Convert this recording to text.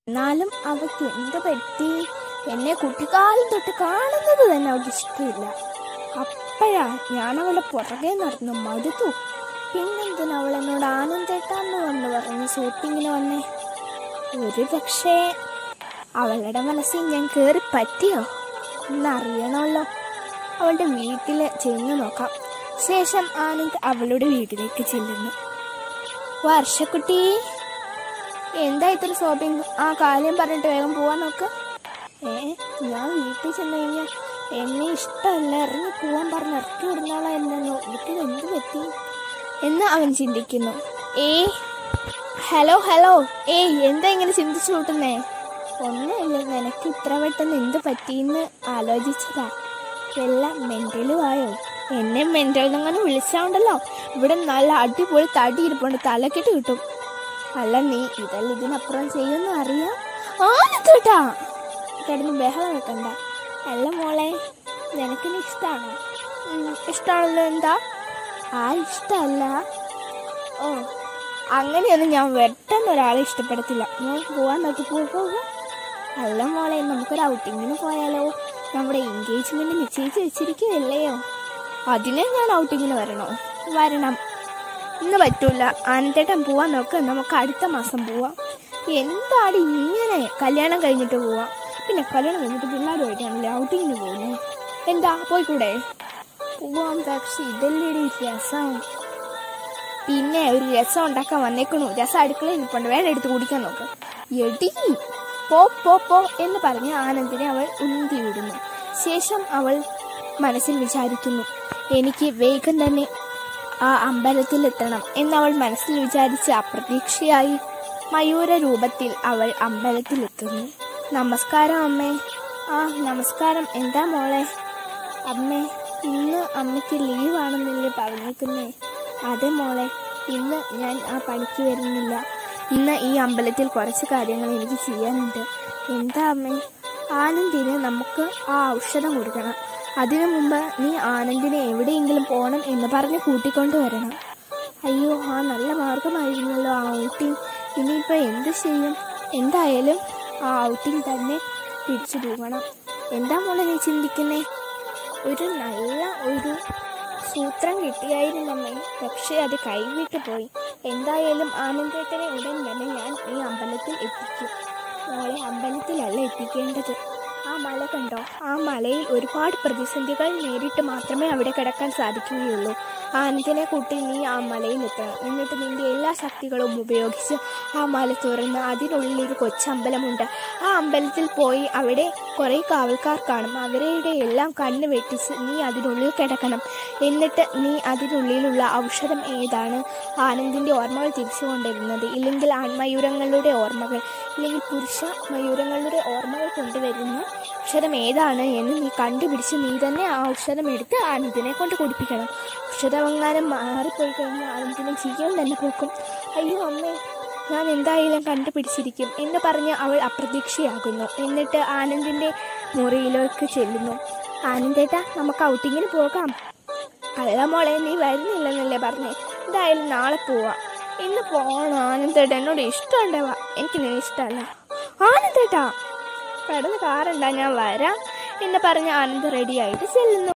എന്നാലും അവൾക്ക് എന്ത് പറ്റി എന്നെ കുട്ടിക്കാലം തൊട്ട് കാണുന്നത് തന്നെ അവൾക്ക് ഇഷ്ടമില്ല അപ്പോഴാ ഞാൻ അവളുടെ പുറകെ നടന്നു മടുത്തു പിന്നെന്തിനാ അവൾ എന്നോട് ആനന്ദേട്ടാന്ന് വന്ന് പറഞ്ഞ് ഷൂട്ടിങ്ങിന് വന്നേ ഒരു പക്ഷേ അവളുടെ മനസ്സിൽ ഞാൻ കയറി പറ്റിയോ എന്നറിയണമല്ലോ അവളുടെ വീട്ടിൽ ചെന്ന് നോക്കാം ശേഷം ആനന്ദ് അവളുടെ വീട്ടിലേക്ക് ചെല്ലുന്നു വർഷക്കുട്ടി എന്താ ഇത്ര ഷോപ്പിംഗ് ആ കാര്യം പറഞ്ഞിട്ട് വേഗം പോവാൻ നോക്ക് ഏ ഞാൻ വീട്ടിൽ ചെന്ന് കഴിഞ്ഞാൽ എന്നെ ഇഷ്ടമല്ല ഇറങ്ങി പോവാൻ പറഞ്ഞ് ഇറക്കി വിടുന്നാളായിരുന്നല്ലോ വീട്ടിൽ എന്ത് പറ്റി എന്ന് അവൻ ചിന്തിക്കുന്നു ഏ ഹലോ ഹലോ ഏയ് എന്താ ഇങ്ങനെ ചിന്തിച്ചു കൂട്ടുന്നേ ഒന്നുമില്ല നിനക്ക് ഇത്ര പെട്ടെന്ന് എന്ത് പറ്റിയെന്ന് ആലോചിച്ചതാ എല്ലാം മെന്റലും ആയോ എന്നെ മെന്റൽ എന്നങ്ങനെ വിളിച്ചാണ്ടല്ലോ ഇവിടെ നല്ല അടിപൊളി തടി ഇരിപ്പുണ്ട് തലക്കെട്ട് കിട്ടും അല്ല നീ ഇതെല്ലാം ഇതിനപ്പുറം ചെയ്യുമെന്ന് അറിയാം ആനത്തേട്ടാ കിടന്ന് ബഹളം വെക്കണ്ട അല്ല മോളെ നിനക്കിന് ഇഷ്ടമാണോ ഇഷ്ടമാണല്ലോ എന്താ ആ ഇഷ്ടമല്ല ഓ അങ്ങനെയൊന്നും ഞാൻ വെട്ടെന്ന് ഒരാളെ ഇഷ്ടപ്പെടത്തില്ല ഞാൻ പോവാൻ നോക്കി പോകുക അല്ല മോളെ നമുക്കൊരു ഔട്ടിങ്ങിന് പോയാലോ നമ്മുടെ എൻഗേജ്മെന്റ് നിശ്ചയിച്ച് വെച്ചിരിക്കുകയല്ലയോ അതിനെ ഞാൻ ഔട്ടിങ്ങിന് വരണോ വരണം ഇന്ന് പറ്റൂല ആനത്തേട്ടൻ പോവാൻ നോക്ക് നമുക്ക് അടുത്ത മാസം പോവാം എന്താണ് ഇങ്ങനെ കല്യാണം കഴിഞ്ഞിട്ട് പോവാം പിന്നെ കല്യാണം കഴിഞ്ഞിട്ട് പിള്ളേരുമായിട്ടാണല്ലേ ഔട്ടിങ്ങിന് പോകുന്നത് എന്താ പോയിക്കൂടെ പോവാം പക്ഷെ ഇതല്ലേ രസം പിന്നെ ഒരു രസം ഉണ്ടാക്കാൻ വന്നേക്കണു രസം അടുക്കളയിൽ നിൽപ്പുണ്ട് വേണം എടുത്ത് കുടിക്കാൻ നോക്ക് എടി പോ പോ പോ എന്ന് പറഞ്ഞ് ആനന്ദിനെ അവൾ ഉന്തി വിടുന്നു ശേഷം അവൾ മനസ്സിൽ വിചാരിക്കുന്നു എനിക്ക് വേഗം തന്നെ ആ അമ്പലത്തിൽ എത്തണം എന്നവൾ മനസ്സിൽ വിചാരിച്ച് അപ്രതീക്ഷയായി മയൂര രൂപത്തിൽ അവൾ അമ്പലത്തിലെത്തുന്നു നമസ്കാരം അമ്മേ ആ നമസ്കാരം എന്താ മോളെ അമ്മേ ഇന്ന് അമ്മയ്ക്ക് ലീവാണെന്നല്ലേ പറഞ്ഞേക്കുന്നേ അതെ മോളെ ഇന്ന് ഞാൻ ആ പണിക്ക് വരുന്നില്ല ഇന്ന് ഈ അമ്പലത്തിൽ കുറച്ച് കാര്യങ്ങൾ എനിക്ക് ചെയ്യാനുണ്ട് എന്താ അമ്മേ ആനന്ദിന് നമുക്ക് ആ ഔഷധം കൊടുക്കണം അതിനു മുമ്പ് നീ ആനന്ദിനെ എവിടെയെങ്കിലും പോകണം എന്ന് പറഞ്ഞ് കൂട്ടിക്കൊണ്ട് വരണം അയ്യോ ആ നല്ല മാർഗമായിരുന്നല്ലോ ആ ഔട്ടിങ് ഇനിയിപ്പോൾ എന്ത് ചെയ്യും എന്തായാലും ആ ഔട്ടിങ് തന്നെ പിടിച്ചു തൂങ്ങണം എന്താ മോളെ നീ ചിന്തിക്കുന്നേ ഒരു നല്ല ഒരു സൂത്രം കിട്ടിയായിരുന്നമ്മേ പക്ഷേ അത് കൈവിട്ട് പോയി എന്തായാലും ആനന്ദേട്ടനെ ഉടൻ തന്നെ ഞാൻ ഈ അമ്പലത്തിൽ എത്തിക്കും മോളെ അമ്പലത്തിലല്ല എത്തിക്കേണ്ടത് ആ മല കണ്ടോ ആ മലയിൽ ഒരുപാട് പ്രതിസന്ധികൾ നേരിട്ട് മാത്രമേ അവിടെ കിടക്കാൻ സാധിക്കുകയുള്ളൂ ആനന്ദിനെ കൂട്ടി നീ ആ മലയിൽ എത്തണം എന്നിട്ട് നിന്റെ എല്ലാ ശക്തികളും ഉപയോഗിച്ച് ആ മല തുറന്ന് അതിനുള്ളിൽ ഒരു കൊച്ചമ്പലമുണ്ട് ആ അമ്പലത്തിൽ പോയി അവിടെ കുറേ കാവൽക്കാർ കാണും അവരുടെ എല്ലാം കണ്ണ് വെട്ടിച്ച് നീ അതിനുള്ളിൽ കിടക്കണം എന്നിട്ട് നീ അതിനുള്ളിലുള്ള ഔഷധം ഏതാണ് ആനന്ദിന്റെ ഓർമ്മകൾ തിരിച്ചു കൊണ്ടുവരുന്നത് ഇല്ലെങ്കിൽ ആൺമയൂരങ്ങളുടെ ഓർമ്മകൾ ഇല്ലെങ്കിൽ പുരുഷ മയൂരങ്ങളുടെ ഓർമ്മകൾ കൊണ്ടുവരുന്ന ഔഷധം ഏതാണ് എന്ന് നീ കണ്ടുപിടിച്ച് നീ തന്നെ ആ ഔഷധം എടുത്ത് ആനന്ദിനെ കൊണ്ട് കുടിപ്പിക്കണം ഔഷധമെങ്ങാനും മാറിപ്പോയി കഴിഞ്ഞാൽ ആനന്ദിന് ജീവൻ തന്നെ പോക്കും അയ്യോ അമ്മേ ഞാൻ എന്തായാലും കണ്ടുപിടിച്ചിരിക്കും എന്ന് പറഞ്ഞ് അവൾ അപ്രതീക്ഷയാകുന്നു എന്നിട്ട് ആനന്ദിന്റെ മുറിയിലേക്ക് ചെല്ലുന്നു ആനന്ദേട്ടാ നമുക്ക് ഔട്ടിങ്ങിന് പോകാം അല്ല മോളെ നീ വരുന്നില്ലെന്നല്ലേ പറഞ്ഞേ എന്തായാലും നാളെ പോവാം ഇന്ന് പോകണം ആനന്ദേട്ടാ എന്നോട് ഇഷ്ടമുണ്ടാവാ എനിക്ക് നീ ഇഷ്ടമല്ല ആനന്ദേട്ടാ കടന്ന് കാറുണ്ടാ ഞാൻ വരാം എന്ന് പറഞ്ഞ് ആനന്ദ് റെഡിയായിട്ട് ചെല്ലുന്നു